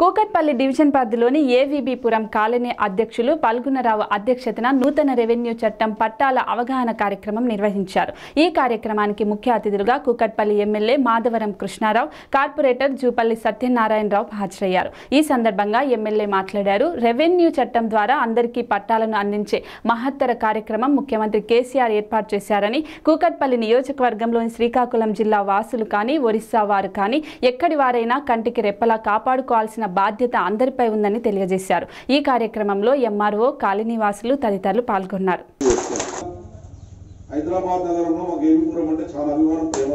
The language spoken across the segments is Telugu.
కూకట్పల్లి డివిజన్ పరిధిలోని ఏవీబీపురం కాలనీ అధ్యక్షులు పల్గునరావు అధ్యక్షతన నూతన రెవెన్యూ చట్టం పట్టాల అవగాహన కార్యక్రమం నిర్వహించారు ఈ కార్యక్రమానికి ముఖ్య అతిథులుగా కూకట్పల్లి ఎమ్మెల్యే మాధవరం కృష్ణారావు కార్పొరేటర్ జూపల్లి సత్యనారాయణరావు హాజరయ్యారు ఈ సందర్భంగా ఎమ్మెల్యే మాట్లాడారు రెవెన్యూ చట్టం ద్వారా అందరికీ పట్టాలను అందించే మహత్తర కార్యక్రమం ముఖ్యమంత్రి కేసీఆర్ ఏర్పాటు చేశారని కూకట్పల్లి నియోజకవర్గంలోని శ్రీకాకుళం జిల్లా వాసులు కానీ ఒరిస్సా వారు కానీ ఎక్కడి వారైనా కంటికి రెప్పలా కాపాడుకోవాల్సిన బాధ్యత అందరిపై ఉందని తెలియజేశారు ఈ కార్యక్రమంలో ఎంఆర్ఓ కాలనీవాసులు తదితరులు పాల్గొన్నారు హైదరాబాద్ నగరంలో మాకు ఏవిపురం అంటే చాలా అభిమానం ప్రేమ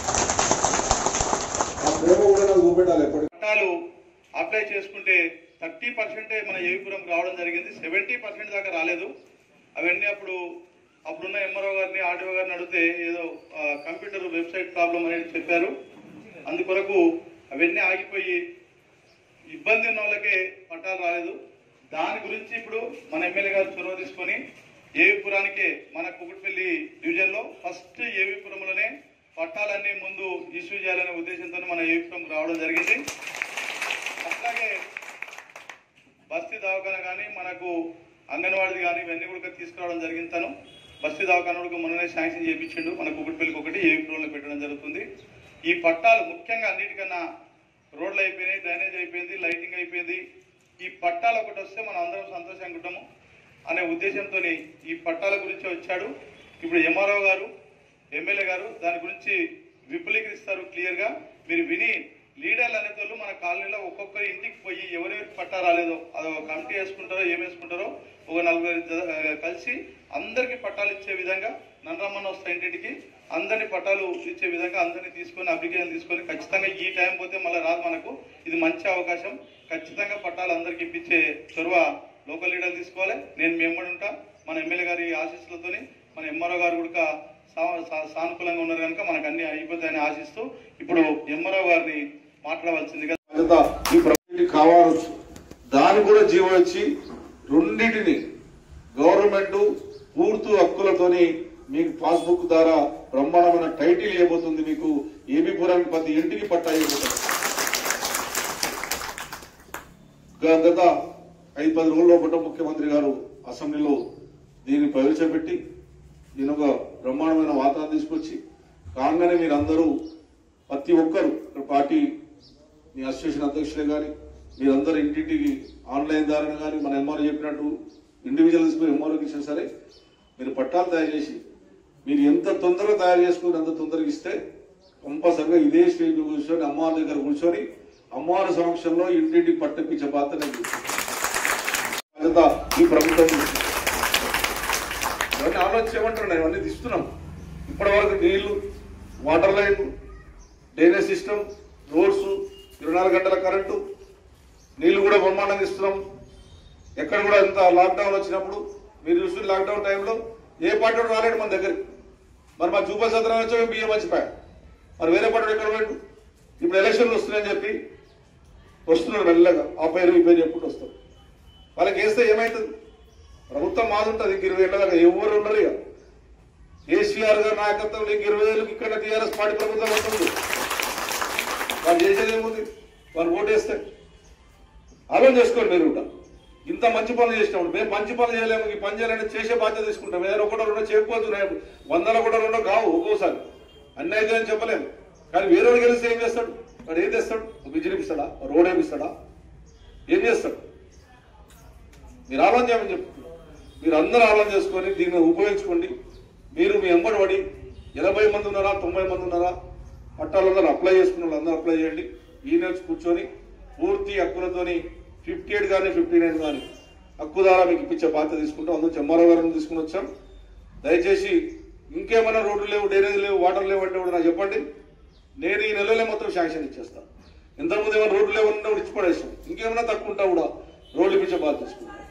ఆ ప్రేమ కూడా నాకు చూపెట్టాలి ఎప్పటికీ పట్టాలు అప్లై చేసుకుంటే థర్టీ పర్సెంటే మన ఏవిపురం రావడం జరిగింది సెవెంటీ పర్సెంట్ దాకా రాలేదు అవన్నీ అప్పుడు అప్పుడున్న ఎంఆర్ఓ గారిని ఆర్డీఓ గారిని అడిగితే ఏదో ఆ, కంప్యూటర్ వెబ్సైట్ ప్రాబ్లం అనేది చెప్పారు అందుకొరకు అవన్నీ ఆగిపోయి ఇబ్బంది ఉన్న వాళ్ళకే పట్టాలు రాలేదు దాని గురించి ఇప్పుడు మన ఎమ్మెల్యే గారు చొరవ తీసుకొని ఏవిపురానికే మన కుకుట్పల్లి డివిజన్ లో ఫస్ట్ ఏవిపురంలోనే పట్టాలన్నీ ముందు ఇష్యూ చేయాలనే ఉద్దేశంతో మన ఏవిపురం రావడం జరిగింది అట్లాగే బస్తీ దవాఖాన కానీ మనకు అంగన్వాడిది కానీ ఇవన్నీ కూడా తీసుకురావడం జరిగింది తను బస్తీ దవాఖాన కూడా మొన్ననే శాంక్షన్ చేయించిండు మన కుకుట్పల్లికి ఒకటి ఏవిపురంలో పెట్టడం జరుగుతుంది ఈ పట్టాలు ముఖ్యంగా అన్నిటికన్నా రోడ్లు అయిపోయినాయి డ్రైనేజ్ అయిపోయింది లైటింగ్ అయిపోయింది ఈ పట్టాలు ఒకటి వస్తే మనం అందరం సంతోషంగా ఉంటాము అనే ఉద్దేశంతో ఈ పట్టాల గురించి వచ్చాడు ఇప్పుడు ఎంఆర్ఓ గారు ఎమ్మెల్యే గారు దాని గురించి విపులీకరిస్తారు క్లియర్ గా మీరు విని లీడర్లు అనే వాళ్ళు మన కాలనీలో ఒక్కొక్కరి ఇంటికి పోయి ఎవరెవరికి పట్టా రాలేదో అది ఒక కమిటీ వేసుకుంటారో ఏం వేసుకుంటారో ఒక నలుగురు జ- ఆ, కలిసి అందరికి పట్టాలు ఇచ్చే విధంగా నన్నరమ్మన్న వస్తాయి ఇంటికి అందరిని పట్టాలు ఇచ్చే విధంగా అందరిని తీసుకొని అప్లికేషన్ తీసుకొని ఖచ్చితంగా ఈ టైం పోతే మళ్ళీ రాదు మనకు ఇది మంచి అవకాశం ఖచ్చితంగా పట్టాలు అందరికి ఇప్పించే చొరవ లోకల్ లీడర్లు తీసుకోవాలి నేను మీ వెంబడి ఉంటా మన ఎమ్మెల్యే గారి ఆశీస్సులతోని మన ఎంఆర్ఓ గారు కూడా సా- సా- సానుకూలంగా ఉన్నారు కనుక మనకు అన్ని అయిపోతాయని ఆశిస్తూ ఇప్పుడు ఎంఆర్ఓ గారిని మాట్లాడవలసిందిగా బాధ్యత ఈ ప్రభుత్వానికి కావచ్చు దాన్ని కూడా జీవో ఇచ్చి రెండింటిని గవర్నమెంట్ పూర్తి హక్కులతోని మీకు పాస్బుక్ ద్వారా బ్రహ్మాండమైన టైటిల్ ఇవ్వబోతుంది మీకు ఏబీపురానికి ప్రతి ఇంటికి పట్టా ఇవ్వబోతుంది గ- గత ఐదు పది రోజుల్లో పట్ట ముఖ్యమంత్రి గారు అసెంబ్లీలో దీన్ని ప్రవేశపెట్టి దీని ఒక బ్రహ్మాండమైన వాతావరణం తీసుకొచ్చి కాగానే మీరందరూ ప్రతి ఒక్కరు ఇక్కడ పార్టీ మీ అసోసియేషన్ అధ్యక్షులే కానీ మీరందరూ ఇంటింటికి ఆన్లైన్ ద్వారా కానీ మన ఎంఆర్ఓ చెప్పినట్టు ఇండివిజువల్ తీసుకుని ఎంఆర్ఓకి ఇచ్చినా సరే మీరు పట్టాలు తయారు చేసి మీరు ఎంత తొందరగా తయారు చేసుకుని అంత తొందరగా ఇస్తే కంపల్సరిగా ఇదే స్టేజ్ కూర్చొని అమ్మవారి దగ్గర కూర్చొని అమ్మవారి సమక్షంలో ఇంటింటికి పట్టించే బాధ్యత నేను తీసుకుంటాను. బాధ్యత ఈ ప్రభుత్వం తీసుకుంది. ఇవన్నీ ఆలోచించమంటారు నేను ఇవన్నీ తీస్తున్నాం ఇప్పటి వరకు నీళ్లు water line drainage system roads ఇరవై నాలుగు గంటల కరెంటు నీళ్లు కూడా బ్రహ్మాండంగా ఇస్తున్నాం ఎక్కడ కూడా ఇంత లాక్డౌన్ వచ్చినప్పుడు మీరు చూసిన లాక్డౌన్ టైంలో ఏ పార్టీ వాడు రాలేడు మన దగ్గరికి మరి మా చూపల్ సత్రం వచ్చా మేము బియ్యం మర్చిపోయా మరి వేరే పార్టీ ఎక్కడ పోయిండు ఇప్పుడు ఎలక్షన్లు వస్తున్నాయని చెప్పి వస్తున్నాడు మెల్లగా ఆ పేరు ఈ పేరు చెప్పుకుంటూ వస్తారు వాళ్ళకి వేస్తే ఏమవుతుంది ప్రభుత్వం మాది ఉంటుంది ఇంక ఇరవై ఏళ్ళ దాకా ఎవరు ఉండరు ఇక కేసీఆర్ గారి నాయకత్వంలో ఇంక ఇరవై ఏళ్ళకి ఇక్కడ టీఆర్ఎస్ పార్టీ ప్రభుత్వం వస్తుంది వాళ్ళు చేసేది ఏముంది వాళ్ళు ఓటేస్తే ఆలోచన చేసుకోండి మీరు కూడా ఇంత మంచి పనులు చేసినప్పుడు మేము మంచి పనులు చేయలేము ఈ పని చేయాలంటే చేసే బాధ్యత తీసుకుంటాం ఏదైనా ఒకటో రెండో చేయకపోవచ్చు నేను వందల ఒకటో రెండో కావు ఒక్కోసారి అన్ని అయితే అని చెప్పలేము కానీ వేరే వాడు గెలిస్తే ఏం చేస్తాడు వాడు ఏం చేస్తాడు బిజినెస్ ఇస్తాడా రోడ్ ఏమిస్తాడా ఏం చేస్తాడు మీరు ఆలోచన చేయమని చెప్పు మీరు అందరూ ఆలోచన చేసుకొని దీన్ని ఉపయోగించుకోండి మీరు మీ ఎంబడి పడి ఎనభై మంది ఉన్నారా తొంభై మంది ఉన్నారా పట్టాలందరూ అప్లై చేసుకున్న వాళ్ళు అందరూ అప్లై చేయండి ఈ నుంచి కూర్చొని పూర్తి హక్కులతోని ఫిఫ్టీ ఎయిట్ కానీ ఫిఫ్టీ నైన్ కానీ హక్కు ద్వారా మీకు ఇప్పించే బాధ్యత తీసుకుంటాం అందులో చెమ్మారావు గారిని తీసుకుని వచ్చాం దయచేసి ఇంకేమైనా రోడ్లు లేవు డ్రైనేజ్ లేవు వాటర్ లేవు అంటే కూడా నాకు చెప్పండి నేను ఈ నెలలో మొత్తం శాంక్షన్ ఇచ్చేస్తాను ఇంతకుముందు ఏమైనా రోడ్లు లేవు అంటే కూడా ఇచ్చి పడేసాం ఇంకేమైనా తక్కువ ఉంటా కూడా రోడ్లు ఇప్పించే బాధ్యత తీసుకుంటాం